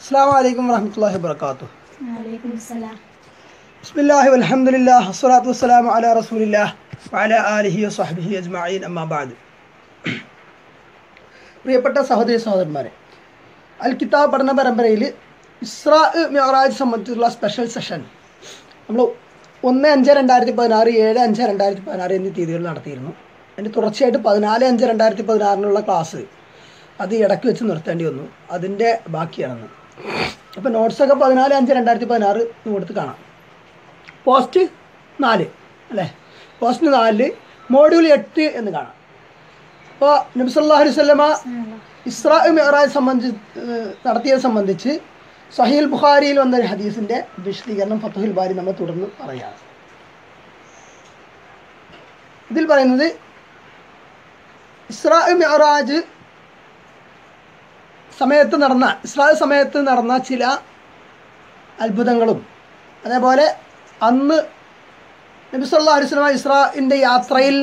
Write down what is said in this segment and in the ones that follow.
അസ്സാം വലൈക്കും വാഹമത്തല്ലാഹി വാബർക്കാത്തു വലൈക്കും സലാം ബിസ്മില്ലാഹി വൽഹംദുലില്ലാ അസ്സലാത്തു വസ്സലാമു അലാ റസൂലില്ലാ വഅലാ ആലിഹി വസ്വഹ്ബിഹി അജ്മഈൻ അമ്മാ ബഅദ് പ്രിയപ്പെട്ട സഹോദരി സഹോദരന്മാരെ അൽ കിതാബ് പഠന പരമ്പരയിൽ ഇസ്രാ മിറാജ് സംബന്ധിച്ചുള്ള സ്പെഷ്യൽ സെഷൻ നമ്മൾ ഒന്ന് അഞ്ച് രണ്ടായിരത്തി പതിനാറ് ഏഴ് അഞ്ച് രണ്ടായിരത്തി പതിനാറ് എന്നീ തീയതികൾ നടത്തിയിരുന്നു അതിൻ്റെ തുടർച്ചയായിട്ട് പതിനാല് അഞ്ച് രണ്ടായിരത്തി പതിനാറിനുള്ള ക്ലാസ് അത് ഇടയ്ക്ക് വെച്ച് നിർത്തേണ്ടി വന്നു അതിൻ്റെ ബാക്കിയാണെന്ന് അപ്പോൾ നോട്ട്സൊക്കെ പതിനാല് അഞ്ച് രണ്ടായിരത്തി പതിനാറ് കൊടുത്ത് കാണാം പോസ്റ്റ് നാല് അല്ലേ പോസ്റ്റ് നാലില് മോഡ്യൂൾ എട്ട് എന്ന് കാണാം അപ്പോൾ നബ്സല്ലാഹു അലൈഹി സ്വല്ലമ ഇസ്രാ മെഹറാജ് സംബന്ധിച്ച് ഏഹ്, നടത്തിയത് സംബന്ധിച്ച് സഹീൽ ബുഖാരിയിൽ വന്ന ഒരു ഹദീസിൻ്റെ വിശദീകരണം ഫത്തുഹിൽ ബാരി നമ്മൾ തുടർന്ന് പറയാം ഇതിൽ പറയുന്നത് ഇസ്രാ മെഹറാജ് സമയത്ത് നടന്ന ഇസ്രാ സമയത്ത് നടന്ന ചില അത്ഭുതങ്ങളും അതേപോലെ അന്ന് നബി സല്ലല്ലാഹു അലൈഹി വസല്ലം ഇസ്രാഇൻ്റെ യാത്രയിൽ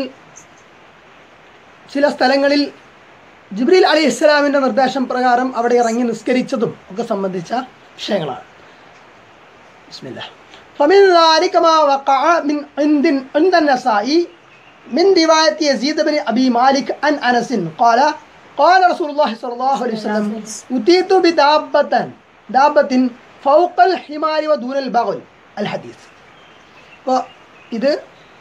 ചില സ്ഥലങ്ങളിൽ ജിബ്രീൽ അലി ഇസ്ലാമിൻ്റെ നിർദ്ദേശം പ്രകാരം അവിടെ ഇറങ്ങി നിസ്കരിച്ചതും ഒക്കെ സംബന്ധിച്ച വിഷയങ്ങളാണ് ബിസ്മില്ലാ فمن ذلك ما وقع من عند عند النسائي من رواية يزيد بن أبي مالك عن أنس قال قال رسول الله صلى الله عليه وسلم أتيت بدابة دابة فوق الحمار ودون البغل الحديث അപ്പോൾ ഇത്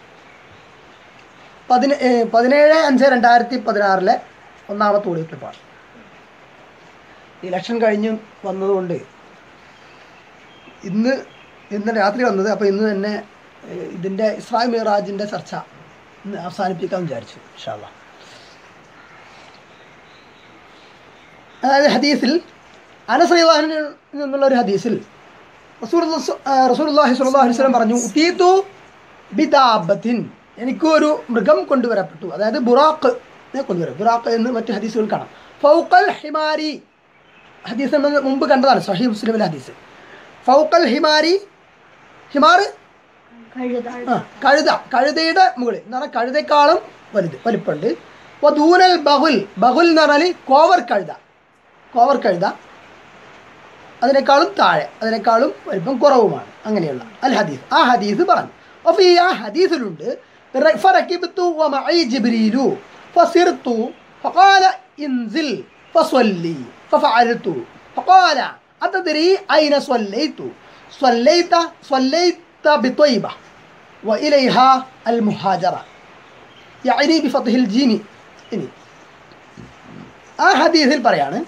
പതിന ഏ, പതിനേഴ് അഞ്ച് രണ്ടായിരത്തി പതിനാറിലെ ഒന്നാമത്തെ ഓഡിയോ ക്ലിപ്പാണ് ഇലക്ഷൻ കഴിഞ്ഞ് വന്നതുകൊണ്ട് ഇന്ന് ഇന്ന് രാത്രി വന്നത് അപ്പോൾ ഇന്ന് തന്നെ ഏ, ഇതിൻ്റെ ഇസ്രാ മിറാജിൻ്റെ ചർച്ച ഇന്ന് അവസാനിപ്പിക്കാൻ വിചാരിച്ചു ഇൻഷാല്ല അതായത് ഹദീസിൽ അനസ്രീവാഹിനിൽ നിന്നുള്ള ഒരു ഹദീസിൽ റസൂൽ റസൂലുള്ളാഹി സ്വല്ലല്ലാഹു അലൈഹി വസല്ലം പറഞ്ഞു ഉതീതു ബിദാബത്തിൻ എനിക്ക് ഒരു മൃഗം കൊണ്ടുവരപ്പെട്ടു അതായത് ബുറാഖ് നെ കൊണ്ടുവരും ബുറാഖ് എന്ന് മറ്റു ഹദീസുകൾ കാണാം ഫൗക്കൽ ഹിമാരി ഹദീസ് നമ്മൾ മുമ്പ് കണ്ടതാണ് സഹി മുസ്ലിമിലെ ഹദീസ് ഫൗക്കൽ ഹിമാരി ഹിമാർ കഴുത ആ കഴുത കഴുതയുടെ മുകളിൽ എന്ന് പറഞ്ഞാൽ കഴുതേക്കാളും വലുത് വലിപ്പമുണ്ട് വധൂനൽ ബഹുൽ ബഹുൽ എന്ന് പറഞ്ഞാൽ കോവർ കഴുത കോവർ കഴുത അതിനേക്കാളും താഴെ അതിനേക്കാളും വലിപ്പം കുറവുമാണ് അങ്ങനെയുള്ള അൽ ഹദീസ് ആ ഹദീസ് പറഞ്ഞു അപ്പോൾ ഈ ആ ഹദീസിലുണ്ട് فركبت ومعي جبريل فصرت فقال انزل فصلي ففعلت فقال أتدري أين صليت صليت صليت بطيبة وإليها المهاجرة يعني بفتح الجيم ഇനി ആ ഹദീസിൽ പറയാണ്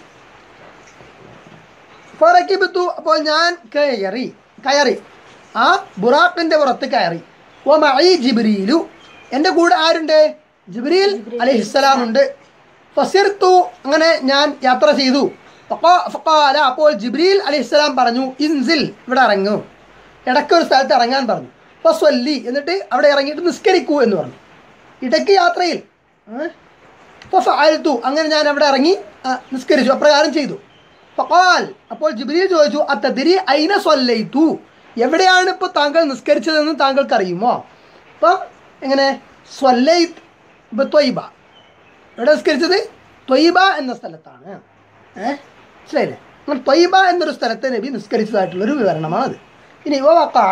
ഫറക്കിബത്തു അപ്പോൾ ഞാൻ കയറി കയറി ആ ബുറാഖിൻ്റെ പുറത്ത് കയറി ഓ മൈ ജിബ്രീലു എൻ്റെ കൂടെ ആരുണ്ട് ജിബ്രീൽ അലഹിസ്സലാം ഉണ്ട് ഫസിർത്തു അങ്ങനെ ഞാൻ യാത്ര ചെയ്തു ഫഖാ- ഫഖാല അപ്പോൾ ജിബ്രീൽ അലഹിസ്സലാം പറഞ്ഞു ഇൻസിൽ ഇവിടെ ഇറങ്ങൂ ഇടയ്ക്ക് ഒരു സ്ഥലത്ത് ഇറങ്ങാൻ പറഞ്ഞു ഫസ്വല്ലി എന്നിട്ട് അവിടെ ഇറങ്ങിയിട്ട് നിസ്കരിക്കൂ എന്ന് പറഞ്ഞു ഇടയ്ക്ക് യാത്രയിൽ ഏ? ഫഅൽതു അങ്ങനെ ഞാൻ അവിടെ ഇറങ്ങി ആ, നിസ്കരിച്ചു അപ്രകാരം ചെയ്തു ഫഖാൽ അപ്പോൾ ജിബ്രീൽ ചോദിച്ചു അത്തതിരി ഐന സ്വല്ലൈതു എവിടെയാണ് ഇപ്പോൾ താങ്കൾ നിസ്കരിച്ചതെന്ന് താങ്കൾക്ക് അറിയുമോ അപ്പോൾ എങ്ങനെ സ്വല്ലൈത് ത്വയ്ബ എവിടെ നിസ്കരിച്ചത് ത്വയ്ബ എന്ന സ്ഥലത്താണ് ഏഹ് മനസ്സിലായില്ലേ അങ്ങനെ ത്വയ്ബ എന്നൊരു സ്ഥലത്തെ നബി നിസ്കരിച്ചതായിട്ടുള്ളൊരു വിവരണമാണത് ഇനി വക്കാ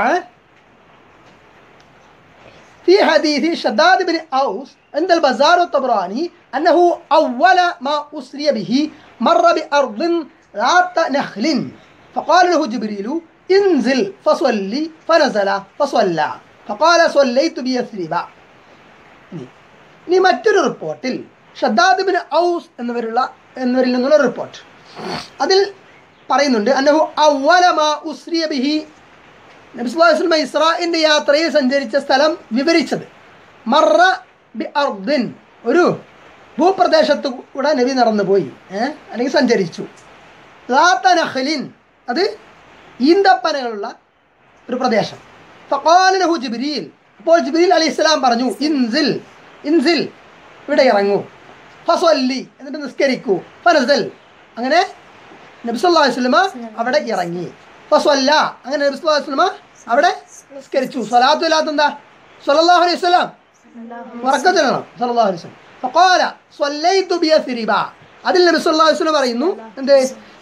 في حديث شداد بن أوس عند البزار والطبراني أنه أول ما أسري به مر بأرض ذات نخل فقال له جبريل انزل فصلي فنزل فصلى فقال صليت بيثرب ഇനി ഇനി മറ്റൊരു റിപ്പോർട്ടിൽ ഷദ്ദാദ് ബിൻ ഔസ് എന്നിവരുള്ള എന്നിവരിൽ നിന്നുള്ള റിപ്പോർട്ട് അതിൽ പറയുന്നുണ്ട് അന്നഹു അവലമ ഉസ്രിയ ബിഹി നബിസ്വല്ലാസ്ലമ ഇസ്രാഇൻ്റെ യാത്രയിൽ സഞ്ചരിച്ച സ്ഥലം വിവരിച്ചത് മറ ബി അർദിൻ ഒരു ഭൂപ്രദേശത്ത് കൂടെ നബി നടന്നുപോയി ഏഹ് അല്ലെങ്കിൽ സഞ്ചരിച്ചു ലാത്ത നഹ്ലിൻ അത് ഈന്തപ്പനകളുള്ള ഒരു പ്രദേശം ഫഖാലഹു ജിബ്രീൽ അപ്പോൾ ജിബ്രീൽ അലൈഹി സ്വലാം പറഞ്ഞു ഇൻസിൽ ഇൻസിൽ ഇവിടെ ഇറങ്ങൂ ഫസ്വല്ലി എന്നിട്ട് നിസ്കരിക്കൂ ഫനസൽ അങ്ങനെ നബിസല്ലാ വസ്ലമ അവിടെ ഇറങ്ങി ഫസ്വല്ല അങ്ങനെ നബിസ്വല്ലാ വസ്ലമ അവിടെ നിസ്കരിച്ചു സ്വലാത്തു ഇല്ലാത്ത എന്താ സല്ലല്ലാഹു അലൈഹി വസല്ലം ഉറക്കം ചെല്ലണം സല്ലല്ലാഹു അലൈഹി വസല്ലം ഫഖാല സ്വല്ലൈതു ബിയസ്രിബ അതിൽ നബി സല്ലല്ലാഹു അലൈഹി വസല്ലം പറയുന്നു എന്ത്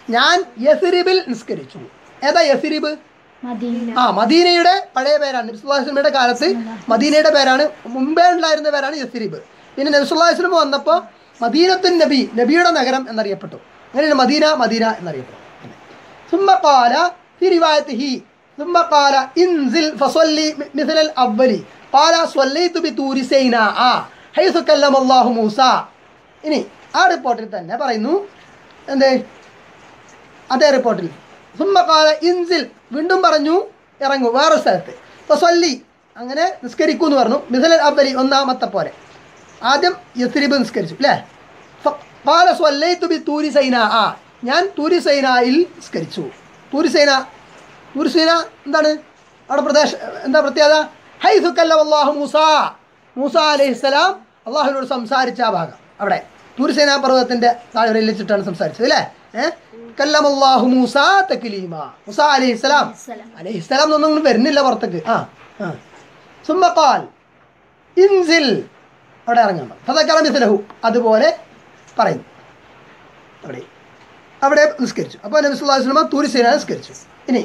ഞാൻ യസിരിബിൽ നിസ്കരിച്ചു ഏതാ യസിരിബ് മദീന ആ മദീനയുടെ പഴയ പേരാണ് നബിസുല്ലാസ്ലമിയുടെ കാലത്ത് മദീനയുടെ പേരാണ് മുമ്പേ ഉണ്ടായിരുന്ന പേരാണ് യസിരിബ് പിന്നെ നബിസുല്ലാസ്ലം വന്നപ്പോൾ മദീനത്തുൻ നബി നബിയുടെ നഗരം എന്നറിയപ്പെട്ടു അങ്ങനെയാണ് മദീന മദീന എന്നറിയപ്പെട്ടു ثم قال في روايته ثم قال انزل فصلي مثل الأول قال صليت بطور سيناء حيث كلم الله موسى ഇനി ആ റിപ്പോർട്ടിൽ തന്നെ പറയുന്നു എന്തേ അതേ റിപ്പോർട്ടിൽ സുമ്മക്കാല ഇൻസിൽ വീണ്ടും പറഞ്ഞു ഇറങ്ങൂ വേറെ സ്ഥലത്ത് ഫസല്ലി അങ്ങനെ നിസ്കരിക്കൂ എന്ന് പറഞ്ഞു മിസൽ അബ്ബലി ഒന്നാമത്തെ പോലെ ആദ്യം യസ്രിബ് നിസ്കരിച്ചു അല്ലേ കാല സ്വല്ലൈത്തു ബി തൂരി സൈന ആ ഞാൻ തൂരി സൈനയിൽ നിസ്കരിച്ചു തൂരി സൈന തൂരി സൈന എന്താണ് അവിടെ പ്രദേശ എന്താ പ്രത്യേകത ഹൈ സുക്കല്ല അള്ളാഹു മൂസ മൂസ അലൈഹിസ്സലാം അള്ളാഹുവിനോട് സംസാരിച്ച ആ ഭാഗം അവിടെ തൂരിസേന പർവ്വതത്തിന്റെ താഴ്വരയിൽ വെച്ചിട്ടാണ് സംസാരിച്ചത് അല്ലേ ഏഹ് കല്ലമല്ലാഹു മൂസ തക്ലീമ മൂസ അലൈഹിസ്സലാം അലൈഹിസ്സലാം. അലൈഹിസ്സലാം എന്നൊന്നും വരുന്നില്ല പുറത്തേക്ക് ആ ആ സുമ്മക്കാൽ ഇൻസിൽ അവിടെ ഇറങ്ങണം ഫതക്കറ മിസ്ലഹു അതുപോലെ പറയുന്നു അവിടെ അവിടെ നിസ്കരിച്ചു അപ്പോൾ നബി സല്ലല്ലാഹു അലൈഹി വസല്ലം തൂരിസേന നിസ്കരിച്ചു ഇനി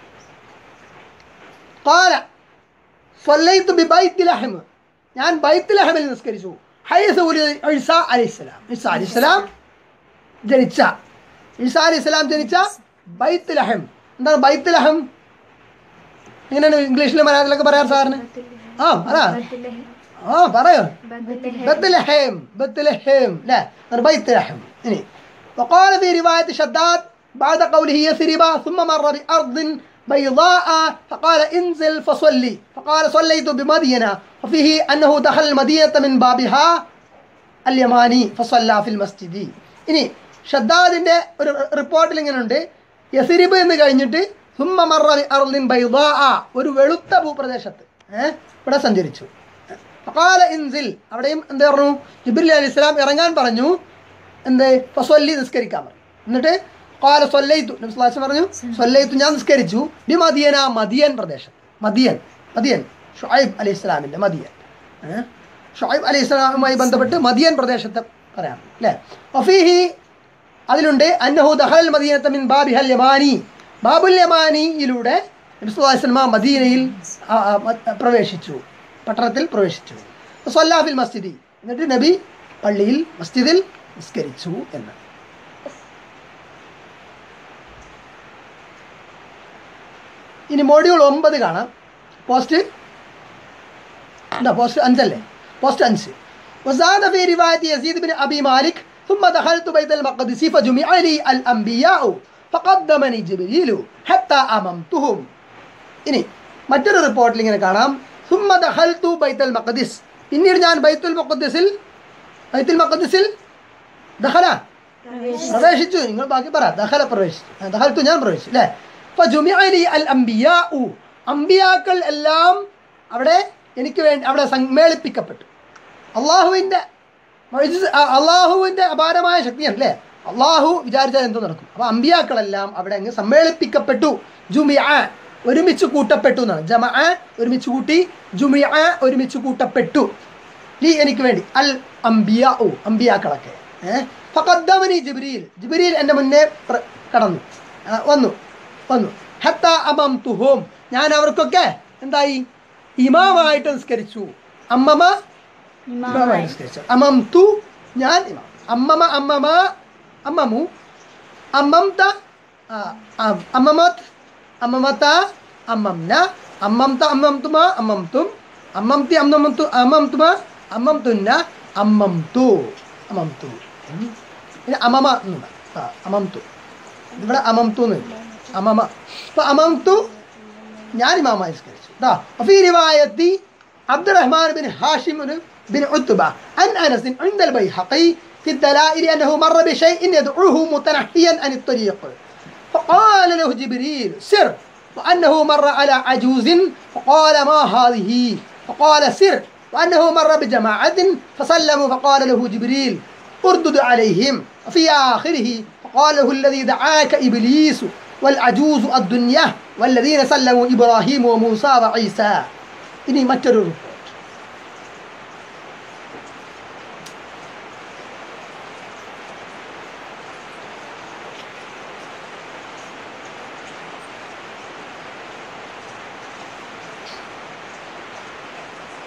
قال صليت ببيت لحم ഞാൻ ബൈത്ത് ലഹമിൽ നിസ്കരിച്ചു ഹൈസ് ഈസ അലൈഹിസ്സലാം ഈസ അലൈഹിസ്സലാം ജനിച്ച ഈസ അലൈഹിസ്സലാം ജനിച്ച ബൈത്ത് ലഹം എന്താണ് ബൈത്ത് ലഹം എങ്ങനെയാണ് ഇംഗ്ലീഷിലും മലയാളത്തിലൊക്കെ പറയാറ് സാറിന് ആ പറ ആ പറയോ بثلهم بثلهم لا بيت لحم يعني وقال في رواية شداد بعد قوله يثربا ثم مر بأرض بيضاء فقال انزل فصلي فقال صليت بمدينة وفيه أنه دخل المدينة من بابها اليماني فصلى في المسجد ഇനി ഷദ്ദാദിന്റെ ഒരു റിപ്പോർട്ടിൽ ഇങ്ങനെയുണ്ട് യസിരിബ് എന്ന് കഴിഞ്ഞിട്ട് സുമ്മ മറ അർലിൻ ബൈദാ ഒരു വെളുത്ത ഭൂപ്രദേശത്ത് ഏഹ് ഇവിടെ സഞ്ചരിച്ചു ഫഖാല ഇൻസിൽ അവിടെയും എന്ത് പറഞ്ഞു ജിബ്രിൽ അലി ഇസ്ലാം ഇറങ്ങാൻ പറഞ്ഞു എന്ത് ഫസ്വല്ലി നിസ്കരിക്കാൻ പറഞ്ഞു എന്നിട്ട് കാല സൊല്ലൈത്തു നബ്സ്ലാസ് പറഞ്ഞു സൊല്ലൈത്തു ഞാൻ നിസ്കരിച്ചു ബി മദിയന മദിയൻ പ്രദേശം മദിയൻ മദിയൻ ഷുഐബ് അലി ഇസ്ലാമിൻ്റെ മദിയൻ ഏഹ്? ഷുഐബ് അലി ഇസ്ലാമുമായി ബന്ധപ്പെട്ട് മദിയൻ പ്രദേശത്തെ പറയാം അല്ലേ വഫീഹി അതിലുണ്ട് അന്നഹു ദഹൽ മദീനത്തെ മിൻ ബാബിഹൽ യമാനി ബാബുൽ യമാനിയിലൂടെ നബിസ്വല്ലാസ്ലമ മദീനയിൽ ആ, ആ, മ- പ്രവേശിച്ചു പട്ടണത്തിൽ പ്രവേശിച്ചു സൊല്ലാഫിൽ മസ്ജിദി എന്നിട്ട് നബി പള്ളിയിൽ മസ്ജിദിൽ നിസ്കരിച്ചു എന്ന് ഇനി മോഡ്യൂൾ ഒമ്പത് കാണാം പോസ്റ്റ് എന്താ പോസ്റ്റ് അഞ്ചല്ലേ പോസ്റ്റ് അഞ്ച് وزاد في رواية يزيد بن أبي مالك ثم دخلت بيت المقدس فجمع لي الأنبياء فقدمني جبريل حتى أممتهم ഇനി മറ്റൊരു റിപ്പോർട്ടിൽ ഇങ്ങനെ കാണാം ثم دخلت بيت المقدس പിന്നീട് ഞാൻ ബൈത്തുൽ മഖദ്ദിസിൽ ബൈത്തുൽ മഖദ്ദിസിൽ ദഖല പ്രവേശിച്ചു നിങ്ങൾ ബാക്കി പറ ദഖല പ്രവേശിച്ചു ആ, ദഖൽത്തു ഞാൻ പ്രവേശിച്ചു അല്ലേ ഫജുമിഅ ലി അൽ അംബിയാഉ അംബിയാക്കൾ എല്ലാം അവിടെ എനിക്ക് വേണ്ടി അവിടെ സമ്മേളിപ്പിക്കപ്പെട്ടു അള്ളാഹുവിൻ്റെ അള്ളാഹുവിൻ്റെ അപാരമായ ശക്തിയാണ് അല്ലേ അള്ളാഹു വിചാരിച്ചാൽ എന്തോ നടക്കും അപ്പോൾ അമ്പിയാക്കളെല്ലാം അവിടെ അങ്ങ് സമ്മേളിപ്പിക്കപ്പെട്ടു ജുമിയ ഒരുമിച്ച് കൂട്ടപ്പെട്ടു എന്നാണ് ജമ ഒരുമിച്ച് കൂട്ടി ജുമിയ ഒരുമിച്ച് കൂട്ടപ്പെട്ടു ലി എനിക്ക് വേണ്ടി അൽ അംബിയ ഓ അംബിയാക്കളൊക്കെ ഏഹ് ഫഖദ്ദമനി ജിബ്രീൽ ജിബ്രീൽ എൻ്റെ മുന്നേ പ്ര- കടന്നു ആ, വന്നു വന്നു ഹത്ത അമം തുഹോം ഞാൻ അവർക്കൊക്കെ എന്തായി ഇമാമായിട്ട് നിസ്കരിച്ചു അമ്മമ ഇമാമായി നിസ്കരിച്ചു അമം തു ഞാൻ ഇമാം അമ്മമ അമ്മമ അമ്മമു അമ്മംത ആ, ആ, അമ്മമത് അമ്മമത അമ്മംന അമ്മംത അമ്മംതുമ അമ്മംതും അമ്മംതി അമ്മമന്തു അമ്മംതുമ അമ്മംതുന്ന അമ്മംതു അമ്മംതു ഉം. പിന്നെ അമമ എന്നുണ്ട് ആ അമംതു ഇവിടെ അമംതു എന്നില്ല അമമ അപ്പൊ അമംതു ഞാൻ ഇമാമായി നിസ്കരിച്ചു ട്ടോ. وفي رواية عبد الرحمن بن هاشم بن عتبة عن أنس عند البيهقي في الدلائل أنه مر بشيء يدعوه متنحيا عن الطريق فقال له جبريل سر وأنه مر على عجوز فقال ما هذه فقال سر وأنه مر بجماعة فسلموا فقال له جبريل اردد عليهم وفي آخره فقال له الذي دعاك إبليس والعجوز الدنيا والذين سلموا إبراهيم وموسى وعيسى إني ما ترى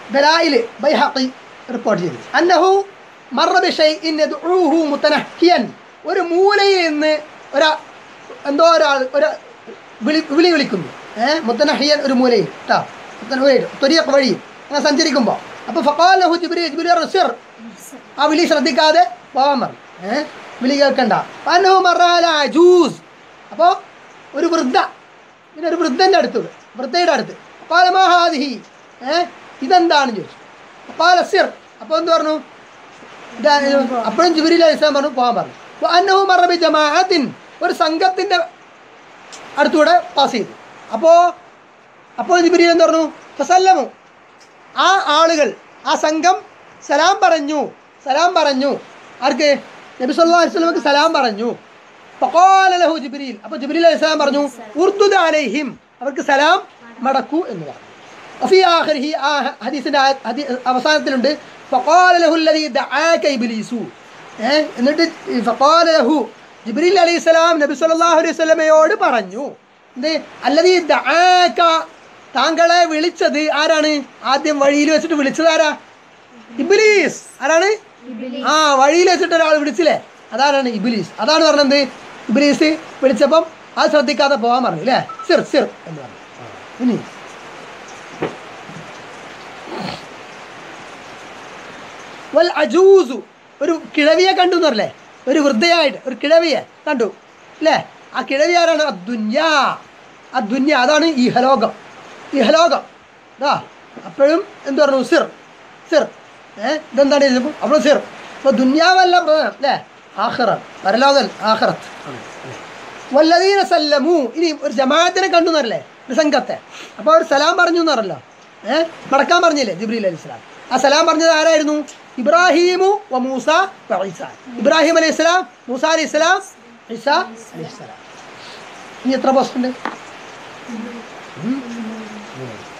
ദലായിൽ ബൈഹഖി റിപ്പോർട്ട് ചെയ്തു അന്നഹു മറ ബിഷൈഇൻ യദ്ഉഹു മുതനഹിയൻ ഒരു മൂലയിൽ നിന്ന് ഒരാ എന്തോ ഒരാൾ ഒരു വിളി വിളി വിളിക്കുന്നു ഏഹ് മുത്തനഹിയൻ ഒരു മൂലയിൽ കേട്ടോ തൊരിയൊക്കെ വഴി അങ്ങനെ സഞ്ചരിക്കുമ്പോൾ അപ്പോൾ ഫക്കാൽ ലഹു ജിബ്രി ജിബ്രി റസിർ ആ വിളി ശ്രദ്ധിക്കാതെ പോകാൻ പറഞ്ഞു ഏഹ് വിളി കേൾക്കണ്ട അന്നഹു മറാല അജൂസ് അപ്പോൾ ഒരു വൃദ്ധ പിന്നെ ഒരു വൃദ്ധൻ്റെ അടുത്ത് വൃദ്ധയുടെ അടുത്ത് പാലമാഹാദിഹി ഏഹ് ഇതെന്താണെന്ന് ചോദിച്ചു പാല സിർ അപ്പോൾ എന്ത് പറഞ്ഞു ഇതാ അപ്പോഴും ജിബിരി അലിസ്ലാം പറഞ്ഞു പോകാൻ പറഞ്ഞു അപ്പോൾ അന്നഹു മറബി ജമാഅത്തിൻ ഒരു സംഘത്തിൻ്റെ അടുത്തൂടെ പാസ് ചെയ്തു അപ്പോൾ അപ്പോൾ ജിബിരി എന്ന് പറഞ്ഞു ഫസല്ലമു ആ ആളുകൾ ആ സംഘം സലാം പറഞ്ഞു സലാം പറഞ്ഞു ആർക്ക് നബി സല്ലല്ലാഹു അലൈഹി വസല്ലമക്ക് സലാം പറഞ്ഞു ഫഖാല ലഹു ജിബ്രീൽ അപ്പോൾ ജിബ്രീൽ അലൈഹി സലാം പറഞ്ഞു ഉർദുദ് അലൈഹിം അവർക്ക് സലാം മടക്കൂ എന്ന് പറഞ്ഞു വഫി ആഖിരിഹി ആ ഹദീസിന്റെ ആ- ഹദീ- അവസാനത്തിലുണ്ട് ഫഖാല ലഹു അല്ലദീ ദആക ഇബ്ലീസു ഏ എന്നിട്ട് ഫഖാല ലഹു ജിബ്രീൽ അലൈഹി സലാം നബി സല്ലല്ലാഹു അലൈഹി വസല്ലമയോട് പറഞ്ഞു എന്ത് അല്ലദീ ദആക താങ്കളെ വിളിച്ചത് ആരാണ് ആദ്യം വഴിയിൽ വെച്ചിട്ട് വിളിച്ചത് ആരാ ഇബ്ലീസ് ആരാണ് ആ വഴിയിൽ വെച്ചിട്ട് ഒരാൾ വിളിച്ചില്ലേ അതാരാണ് ഇബിലീസ് അതാണ് പറഞ്ഞത് ഇബിലീസ് വിളിച്ചപ്പം അത് ശ്രദ്ധിക്കാതെ പോകാൻ പറഞ്ഞു അല്ലേ സിർ സിർ എന്ന് പറഞ്ഞു ഇനി വൽ അജൂസു ഒരു കിഴവിയെ കണ്ടു എന്ന് പറഞ്ഞല്ലേ ഒരു വൃദ്ധയായിട്ട് ഒരു കിഴവിയെ കണ്ടു അല്ലേ ആ കിഴവി ആരാണ് അദ്ദുന്യാ അദ്ദുന്യ അതാണ് ഇഹലോകം ഇഹലോകം ഇതാ അപ്പോഴും എന്ത് പറഞ്ഞു സിർ സിർ ഏ ഇതെന്താണ് ഇതിപ്പോൾ അപ്പോൾ സിർ അപ്പോൾ ദുന്യാവല്ല പ്രധാനം അല്ലേ ആഹ്റ പരലോകൻ ആഹ്റത്ത് വല്ലതീന സല്ലമു ഇനി ഒരു ജമാഅത്തിനെ കണ്ടു എന്നറില്ലേ ഒരു സംഘത്തെ അപ്പോൾ അവർ സലാം പറഞ്ഞു എന്നറിയല്ലോ ഏഹ് മടക്കാൻ പറഞ്ഞില്ലേ ജിബ്രീൽ അലൈഹി സ്വലാം ആ സലാം പറഞ്ഞത് ആരായിരുന്നു ഇബ്രാഹീമു വ മൂസ വ ഈസ ഇബ്രാഹിം അലൈഹി സ്വലാം മൂസ അലൈഹി സ്വലാം ഈസ അലൈഹി സ്വലാം ഇനി എത്ര പോസ്റ്റ് ഉണ്ട് ഉം.